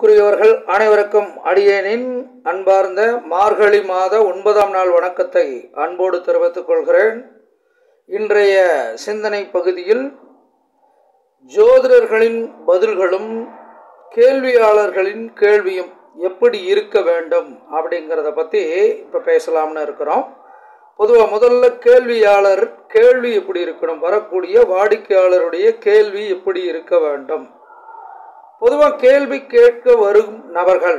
அன்புக்குரியவர்கள் அனைவருக்கும் அடியேனின் அன்பார்ந்த மார்கழி மாத ஒன்பதாம் நாள் வணக்கத்தை அன்போடு தெரிவித்துக் கொள்கிறேன் இன்றைய சிந்தனை பகுதியில் ஜோதிடர்களின் பதில்களும் கேள்வியாளர்களின் கேள்வியும் எப்படி இருக்க வேண்டும் அப்படிங்கிறத பற்றி இப்போ பேசலாம்னு இருக்கிறோம் பொதுவாக முதல்ல கேள்வியாளர் கேள்வி எப்படி இருக்கணும் வரக்கூடிய வாடிக்கையாளருடைய கேள்வி எப்படி இருக்க வேண்டும் பொதுவாக கேள்வி கேட்க வரும் நபர்கள்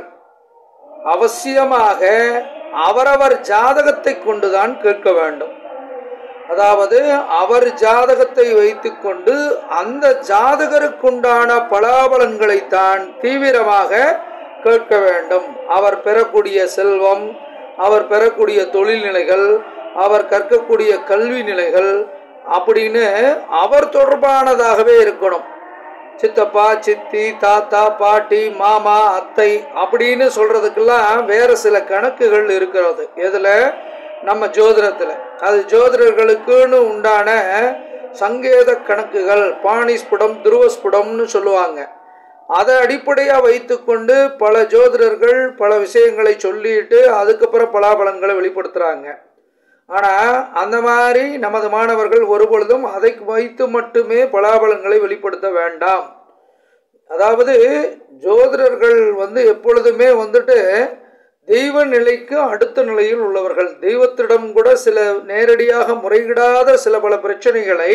அவசியமாக அவரவர் ஜாதகத்தை கொண்டுதான் கேட்க வேண்டும் அதாவது அவர் ஜாதகத்தை வைத்துக்கொண்டு அந்த ஜாதகருக்குண்டான பலாபலன்களைத்தான் தீவிரமாக கேட்க வேண்டும் அவர் பெறக்கூடிய செல்வம் அவர் பெறக்கூடிய தொழில்நிலைகள் அவர் கற்கக்கூடிய கல்வி நிலைகள் அப்படின்னு அவர் தொடர்பானதாகவே இருக்கணும் சித்தப்பா சித்தி தாத்தா பாட்டி மாமா அத்தை அப்படின்னு சொல்கிறதுக்கெல்லாம் வேறு சில கணக்குகள் இருக்கிறது எதில் நம்ம ஜோதிடத்தில் அது ஜோதிடர்களுக்குன்னு உண்டான சங்கேத கணக்குகள் பாணிஸ்புடம் துருவஸ்புடம்னு சொல்லுவாங்க அதை அடிப்படையாக வைத்துக்கொண்டு பல ஜோதிடர்கள் பல விஷயங்களை சொல்லிட்டு அதுக்கப்புறம் பலாபலன்களை வெளிப்படுத்துகிறாங்க ஆனால் அந்த மாதிரி நமது மாணவர்கள் ஒருபொழுதும் அதை வைத்து மட்டுமே பலாபலன்களை வெளிப்படுத்த வேண்டாம் அதாவது ஜோதிடர்கள் வந்து எப்பொழுதுமே வந்துட்டு தெய்வ நிலைக்கு அடுத்த நிலையில் உள்ளவர்கள் தெய்வத்திடம் கூட சில நேரடியாக முறையிடாத சில பல பிரச்சனைகளை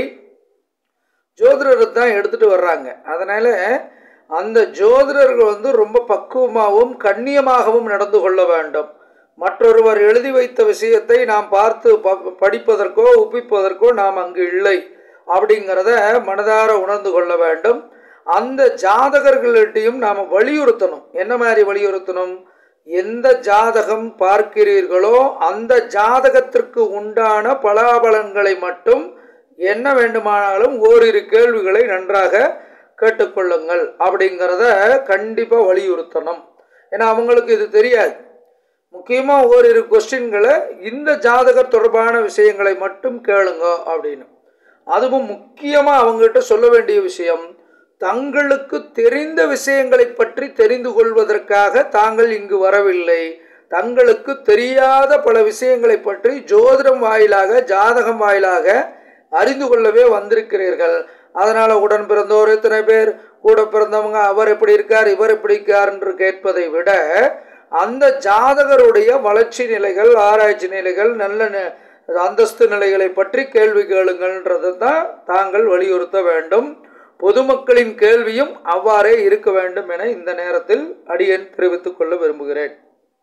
ஜோதிடர் தான் எடுத்துட்டு வர்றாங்க அதனால் அந்த ஜோதிடர்கள் வந்து ரொம்ப பக்குவமாகவும் கண்ணியமாகவும் நடந்து கொள்ள வேண்டும் மற்றொருவர் எழுதி வைத்த விஷயத்தை நாம் பார்த்து ப படிப்பதற்கோ ஒப்பிப்பதற்கோ நாம் அங்கு இல்லை அப்படிங்கிறத மனதார உணர்ந்து கொள்ள வேண்டும் அந்த ஜாதகர்களிட்டையும் நாம் வலியுறுத்தணும் என்ன மாதிரி வலியுறுத்தணும் எந்த ஜாதகம் பார்க்கிறீர்களோ அந்த ஜாதகத்திற்கு உண்டான பலாபலன்களை மட்டும் என்ன வேண்டுமானாலும் ஓரிரு கேள்விகளை நன்றாக கேட்டுக்கொள்ளுங்கள் அப்படிங்கிறத கண்டிப்பாக வலியுறுத்தணும் ஏன்னா அவங்களுக்கு இது தெரியாது முக்கியமாக ஓரிரு கொஸ்டின்களை இந்த ஜாதகர் தொடர்பான விஷயங்களை மட்டும் கேளுங்க அப்படின்னு அதுவும் முக்கியமாக அவங்ககிட்ட சொல்ல வேண்டிய விஷயம் தங்களுக்கு தெரிந்த விஷயங்களை பற்றி தெரிந்து கொள்வதற்காக தாங்கள் இங்கு வரவில்லை தங்களுக்கு தெரியாத பல விஷயங்களை பற்றி ஜோதிடம் வாயிலாக ஜாதகம் வாயிலாக அறிந்து கொள்ளவே வந்திருக்கிறீர்கள் அதனால் உடன் பிறந்தோர் எத்தனை பேர் கூட பிறந்தவங்க அவர் எப்படி இருக்கார் இவர் எப்படி இருக்கார் என்று கேட்பதை விட அந்த ஜாதகருடைய வளர்ச்சி நிலைகள் ஆராய்ச்சி நிலைகள் நல்ல அந்தஸ்து நிலைகளை பற்றி கேள்வி கேளுங்கள்ன்றது தான் தாங்கள் வலியுறுத்த வேண்டும் பொதுமக்களின் கேள்வியும் அவ்வாறே இருக்க வேண்டும் என இந்த நேரத்தில் அடியன் தெரிவித்துக் கொள்ள விரும்புகிறேன்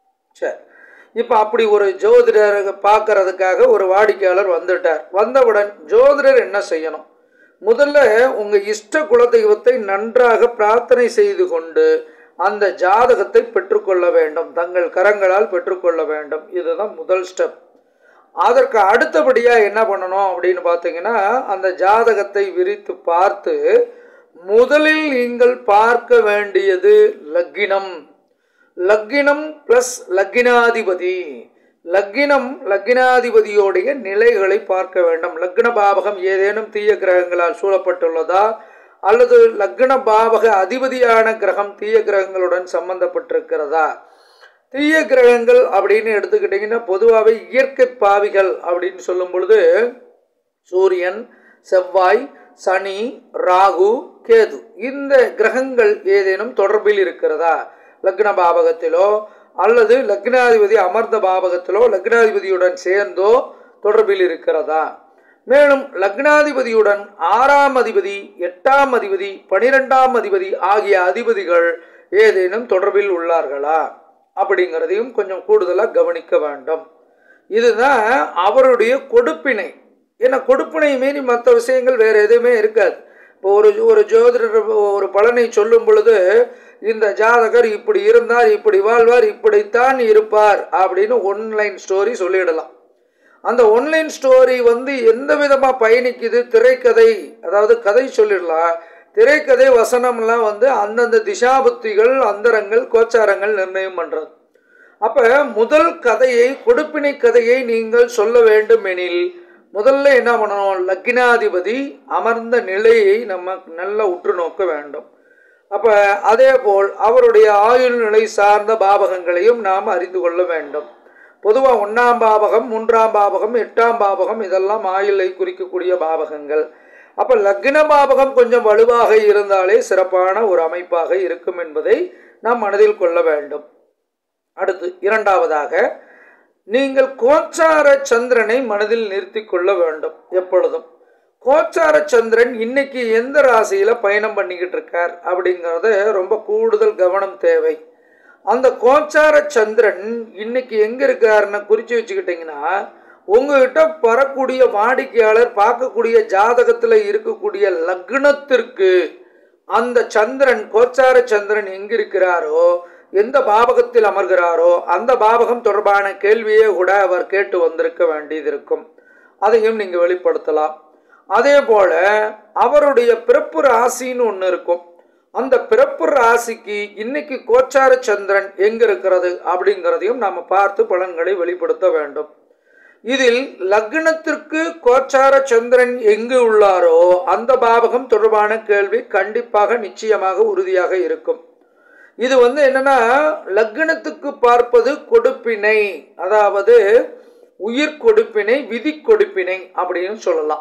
சரி இப்போ அப்படி ஒரு ஜோதிடர் பார்க்கறதுக்காக ஒரு வாடிக்கையாளர் வந்துட்டார் வந்தவுடன் ஜோதிடர் என்ன செய்யணும் முதல்ல உங்கள் இஷ்ட குலதெய்வத்தை நன்றாக பிரார்த்தனை செய்து கொண்டு அந்த ஜாதகத்தை பெற்றுக்கொள்ள வேண்டும் தங்கள் கரங்களால் பெற்றுக்கொள்ள வேண்டும் இதுதான் முதல் ஸ்டெப் அதற்கு அடுத்தபடியாக என்ன பண்ணணும் அப்படின்னு பார்த்தீங்கன்னா அந்த ஜாதகத்தை விரித்து பார்த்து முதலில் நீங்கள் பார்க்க வேண்டியது லக்கினம் லக்கினம் ப்ளஸ் லக்கினாதிபதி லக்கினம் லக்கினாதிபதியோடைய நிலைகளை பார்க்க வேண்டும் லக்ன பாவகம் ஏதேனும் தீய கிரகங்களால் சூழப்பட்டுள்ளதா அல்லது லக்ன பாவக அதிபதியான கிரகம் தீய கிரகங்களுடன் சம்பந்தப்பட்டிருக்கிறதா தீய கிரகங்கள் அப்படின்னு எடுத்துக்கிட்டிங்கன்னா பொதுவாகவே இயற்கை பாவிகள் அப்படின்னு சொல்லும் பொழுது சூரியன் செவ்வாய் சனி ராகு கேது இந்த கிரகங்கள் ஏதேனும் தொடர்பில் இருக்கிறதா லக்ன பாவகத்திலோ அல்லது லக்னாதிபதி அமர்ந்த பாவகத்திலோ லக்னாதிபதியுடன் சேர்ந்தோ தொடர்பில் இருக்கிறதா மேலும் லக்னாதிபதியுடன் ஆறாம் அதிபதி எட்டாம் அதிபதி பனிரெண்டாம் அதிபதி ஆகிய அதிபதிகள் ஏதேனும் தொடர்பில் உள்ளார்களா அப்படிங்கிறதையும் கொஞ்சம் கூடுதலாக கவனிக்க வேண்டும் இதுதான் அவருடைய கொடுப்பினை ஏன்னா கொடுப்பினை மீறி மற்ற விஷயங்கள் வேறு எதுவுமே இருக்காது இப்போ ஒரு ஒரு ஜோதிடர் ஒரு பலனை சொல்லும் பொழுது இந்த ஜாதகர் இப்படி இருந்தார் இப்படி வாழ்வார் இப்படித்தான் இருப்பார் அப்படின்னு ஒன்லைன் ஸ்டோரி சொல்லிடலாம் அந்த ஒன்லைன் ஸ்டோரி வந்து எந்த விதமாக பயணிக்குது திரைக்கதை அதாவது கதை சொல்லிடலாம் திரைக்கதை வசனம்லாம் வந்து அந்தந்த திசாபுத்திகள் அந்தரங்கள் கோச்சாரங்கள் நிர்ணயம் பண்ணுறது அப்போ முதல் கதையை கொடுப்பினை கதையை நீங்கள் சொல்ல வேண்டும் எனில் முதல்ல என்ன பண்ணணும் லக்னாதிபதி அமர்ந்த நிலையை நம்ம நல்லா உற்று நோக்க வேண்டும் அப்ப அதே போல் அவருடைய ஆயுள் நிலை சார்ந்த பாவகங்களையும் நாம் அறிந்து கொள்ள வேண்டும் பொதுவாக ஒன்றாம் பாவகம் மூன்றாம் பாவகம் எட்டாம் பாவகம் இதெல்லாம் ஆயுளை குறிக்கக்கூடிய பாவகங்கள் அப்போ லக்ன பாவகம் கொஞ்சம் வலுவாக இருந்தாலே சிறப்பான ஒரு அமைப்பாக இருக்கும் என்பதை நாம் மனதில் கொள்ள வேண்டும் அடுத்து இரண்டாவதாக நீங்கள் கோச்சார சந்திரனை மனதில் நிறுத்தி கொள்ள வேண்டும் எப்பொழுதும் கோச்சார சந்திரன் இன்னைக்கு எந்த ராசியில பயணம் பண்ணிக்கிட்டு இருக்கார் அப்படிங்கிறத ரொம்ப கூடுதல் கவனம் தேவை அந்த கோச்சார சந்திரன் இன்னைக்கு எங்க இருக்காருன்னு குறிச்சு வச்சுக்கிட்டீங்கன்னா உங்ககிட்ட வரக்கூடிய வாடிக்கையாளர் பார்க்கக்கூடிய ஜாதகத்தில் இருக்கக்கூடிய லக்னத்திற்கு அந்த சந்திரன் கோச்சார சந்திரன் எங்க இருக்கிறாரோ எந்த பாவகத்தில் அமர்கிறாரோ அந்த பாவகம் தொடர்பான கேள்வியே கூட அவர் கேட்டு வந்திருக்க வேண்டியது இருக்கும் அதையும் நீங்கள் வெளிப்படுத்தலாம் அதே போல அவருடைய பிறப்பு ராசின்னு ஒன்று இருக்கும் அந்த பிறப்பு ராசிக்கு இன்னைக்கு கோச்சார சந்திரன் எங்க இருக்கிறது அப்படிங்கிறதையும் நாம் பார்த்து பலன்களை வெளிப்படுத்த வேண்டும் இதில் லக்னத்திற்கு கோச்சார சந்திரன் எங்கு உள்ளாரோ அந்த பாவகம் தொடர்பான கேள்வி கண்டிப்பாக நிச்சயமாக உறுதியாக இருக்கும் இது வந்து என்னன்னா லக்னத்துக்கு பார்ப்பது கொடுப்பினை அதாவது உயிர் கொடுப்பினை விதி கொடுப்பினை அப்படின்னு சொல்லலாம்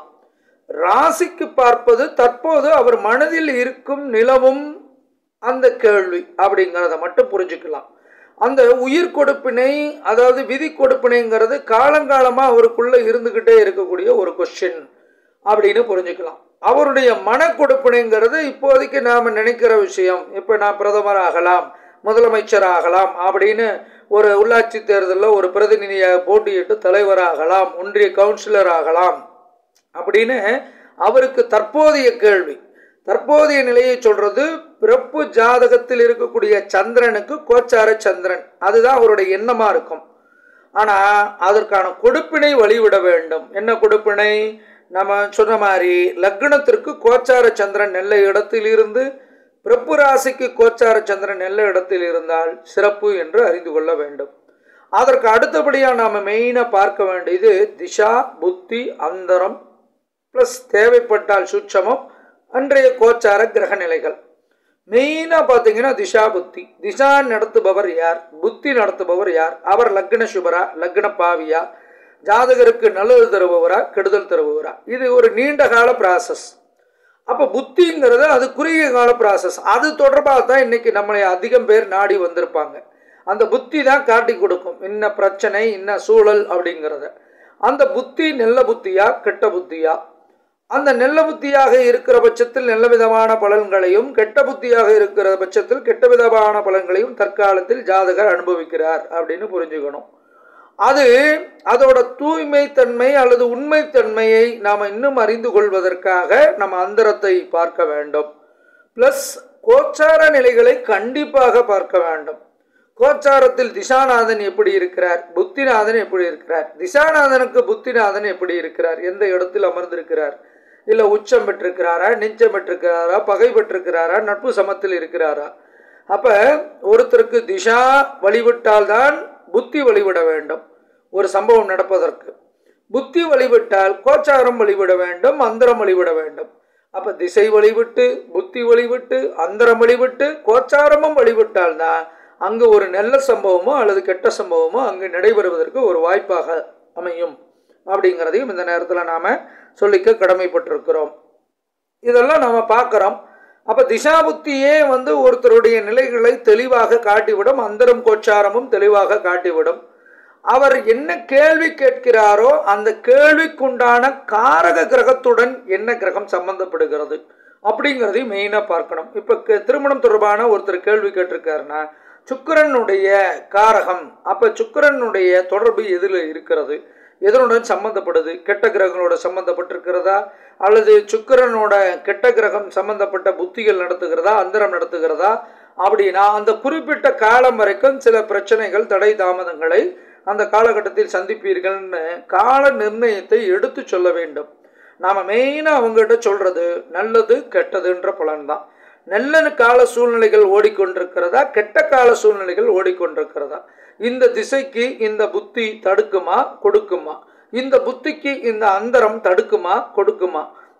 ராசிக்கு பார்ப்பது தற்போது அவர் மனதில் இருக்கும் நிலவும் அந்த கேள்வி அப்படிங்கிறத மட்டும் புரிஞ்சுக்கலாம் அந்த உயிர் கொடுப்பினை அதாவது விதி கொடுப்பினைங்கிறது காலங்காலமாக அவருக்குள்ள இருந்துக்கிட்டே இருக்கக்கூடிய ஒரு கொஸ்டின் அப்படின்னு புரிஞ்சுக்கலாம் அவருடைய மன கொடுப்பினைங்கிறது இப்போதைக்கு நாம் நினைக்கிற விஷயம் இப்போ நான் பிரதமர் ஆகலாம் முதலமைச்சர் ஆகலாம் அப்படின்னு ஒரு உள்ளாட்சி தேர்தலில் ஒரு பிரதிநிதியாக போட்டியிட்டு தலைவராகலாம் ஒன்றிய கவுன்சிலர் ஆகலாம் அப்படின்னு அவருக்கு தற்போதைய கேள்வி தற்போதைய நிலையை சொல்றது பிறப்பு ஜாதகத்தில் இருக்கக்கூடிய சந்திரனுக்கு கோச்சார சந்திரன் அதுதான் அவருடைய எண்ணமா இருக்கும் ஆனா அதற்கான கொடுப்பினை வழிவிட வேண்டும் என்ன கொடுப்பினை நம்ம சொன்ன மாதிரி லக்னத்திற்கு கோச்சார சந்திரன் நெல்ல இடத்தில் இருந்து பிறப்பு ராசிக்கு கோச்சார சந்திரன் நெல்ல இடத்தில் இருந்தால் சிறப்பு என்று அறிந்து கொள்ள வேண்டும் அதற்கு அடுத்தபடியாக நாம் மெயினாக பார்க்க வேண்டியது திஷா புத்தி அந்தரம் ப்ளஸ் தேவைப்பட்டால் சுட்சமம் அன்றைய கோச்சார கிரக நிலைகள் மெயினாக பார்த்தீங்கன்னா திஷா புத்தி திஷா நடத்துபவர் யார் புத்தி நடத்துபவர் யார் அவர் லக்ன சுபரா லக்ன பாவியா ஜாதகருக்கு நல்லது தருபவரா கெடுதல் தருபவரா இது ஒரு நீண்ட கால ப்ராசஸ் அப்போ புத்திங்கிறது அது குறுகிய கால ப்ராசஸ் அது தொடர்பாக தான் இன்னைக்கு நம்மளை அதிகம் பேர் நாடி வந்திருப்பாங்க அந்த புத்தி தான் காட்டி கொடுக்கும் இன்ன பிரச்சனை இன்ன சூழல் அப்படிங்கிறத அந்த புத்தி நல்ல புத்தியா கெட்ட புத்தியா அந்த நல்ல புத்தியாக இருக்கிற பட்சத்தில் நல்ல விதமான பலன்களையும் கெட்ட புத்தியாக இருக்கிற பட்சத்தில் கெட்ட விதமான பலன்களையும் தற்காலத்தில் ஜாதகர் அனுபவிக்கிறார் அப்படின்னு புரிஞ்சுக்கணும் அது அதோட தூய்மை தன்மை அல்லது உண்மைத்தன்மையை நாம் இன்னும் அறிந்து கொள்வதற்காக நம்ம அந்தரத்தை பார்க்க வேண்டும் ப்ளஸ் கோச்சார நிலைகளை கண்டிப்பாக பார்க்க வேண்டும் கோச்சாரத்தில் திசாநாதன் எப்படி இருக்கிறார் புத்திநாதன் எப்படி இருக்கிறார் திசாநாதனுக்கு புத்திநாதன் எப்படி இருக்கிறார் எந்த இடத்தில் அமர்ந்திருக்கிறார் இல்லை உச்சம் பெற்றிருக்கிறாரா நெஞ்சம் பெற்றிருக்கிறாரா பகை பெற்றிருக்கிறாரா நட்பு சமத்தில் இருக்கிறாரா அப்போ ஒருத்தருக்கு திசா வழிவிட்டால்தான் புத்தி வழிவிட வேண்டும் ஒரு சம்பவம் நடப்பதற்கு புத்தி வழிவிட்டால் கோச்சாரம் வழிவிட வேண்டும் அந்தரம் வழிவிட வேண்டும் அப்போ திசை வழிவிட்டு புத்தி வழிவிட்டு அந்தரம் வழிவிட்டு கோச்சாரமும் வழிவிட்டால்தான் அங்கு ஒரு நல்ல சம்பவமோ அல்லது கெட்ட சம்பவமோ அங்கு நடைபெறுவதற்கு ஒரு வாய்ப்பாக அமையும் அப்படிங்கிறதையும் இந்த நேரத்தில் நாம் சொல்லிக்க கடமைப்பட்டிருக்கிறோம் இதெல்லாம் நாம் பார்க்குறோம் அப்போ திசாபுத்தியே வந்து ஒருத்தருடைய நிலைகளை தெளிவாக காட்டிவிடும் அந்தரம் கோச்சாரமும் தெளிவாக காட்டிவிடும் அவர் என்ன கேள்வி கேட்கிறாரோ அந்த கேள்விக்குண்டான காரக கிரகத்துடன் என்ன கிரகம் சம்பந்தப்படுகிறது அப்படிங்கிறதையும் மெயினாக பார்க்கணும் இப்போ திருமணம் தொடர்பான ஒருத்தர் கேள்வி கேட்டிருக்காருன்னா சுக்கரனுடைய காரகம் அப்போ சுக்கரனுடைய தொடர்பு எதில் இருக்கிறது எதனுடன் சம்பந்தப்படுது கெட்ட கிரகங்களோட சம்பந்தப்பட்டிருக்கிறதா அல்லது சுக்கரனோட கெட்ட கிரகம் சம்பந்தப்பட்ட புத்திகள் நடத்துகிறதா அந்தரம் நடத்துகிறதா அப்படின்னா அந்த குறிப்பிட்ட காலம் வரைக்கும் சில பிரச்சனைகள் தடை தாமதங்களை அந்த காலகட்டத்தில் சந்திப்பீர்கள்னு கால நிர்ணயத்தை எடுத்து சொல்ல வேண்டும் நாம் மெயினாக அவங்ககிட்ட சொல்கிறது நல்லது கெட்டதுன்ற பலன் தான் நல்ல கால சூழ்நிலைகள் ஓடிக்கொண்டிருக்கிறதா கெட்ட கால சூழ்நிலைகள் ஓடிக்கொண்டிருக்கிறதா இந்த திசைக்கு இந்த புத்தி தடுக்குமா கொடுக்குமா இந்த புத்திக்கு இந்த அந்தரம் தடுக்குமா கொடுக்குமா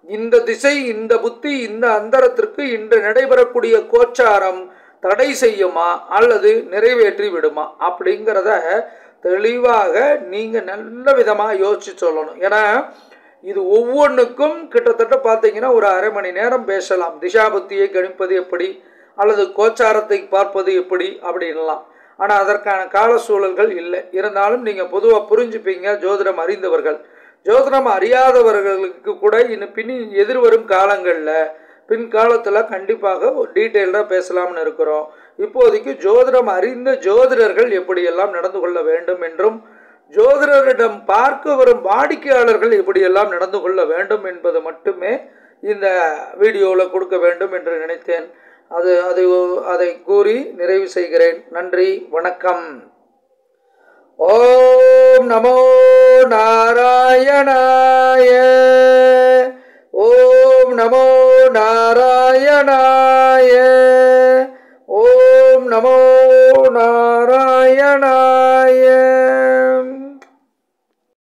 இந்த திசை இந்த புத்தி இந்த அந்தரத்திற்கு இன்று நடைபெறக்கூடிய கோச்சாரம் தடை செய்யுமா அல்லது நிறைவேற்றி விடுமா அப்படிங்கிறத தெளிவாக நீங்கள் நல்ல விதமாக யோசிச்சு சொல்லணும் ஏன்னா இது ஒவ்வொன்றுக்கும் கிட்டத்தட்ட பார்த்தீங்கன்னா ஒரு அரை மணி நேரம் பேசலாம் திசாபுத்தியை கணிப்பது எப்படி அல்லது கோச்சாரத்தை பார்ப்பது எப்படி அப்படின்லாம் ஆனால் அதற்கான கால சூழல்கள் இல்லை இருந்தாலும் நீங்கள் பொதுவாக புரிஞ்சுப்பீங்க ஜோதிடம் அறிந்தவர்கள் ஜோதிடம் அறியாதவர்களுக்கு கூட இன்னும் பின் எதிர்வரும் காலங்களில் பின்காலத்தில் கண்டிப்பாக ஒரு டீட்டெயில்டாக பேசலாம்னு இருக்கிறோம் இப்போதைக்கு ஜோதிடம் அறிந்த ஜோதிடர்கள் எப்படியெல்லாம் நடந்து கொள்ள வேண்டும் என்றும் ஜோதிடரிடம் பார்க்க வரும் வாடிக்கையாளர்கள் எப்படியெல்லாம் நடந்து கொள்ள வேண்டும் என்பது மட்டுமே இந்த வீடியோவில் கொடுக்க வேண்டும் என்று நினைத்தேன் அது அது அதை கூறி நிறைவு செய்கிறேன் நன்றி வணக்கம் ஓம் நமோ நாராயணாய ஓம் நமோ நாராயணாய ஓம் நமோ நாராயணாய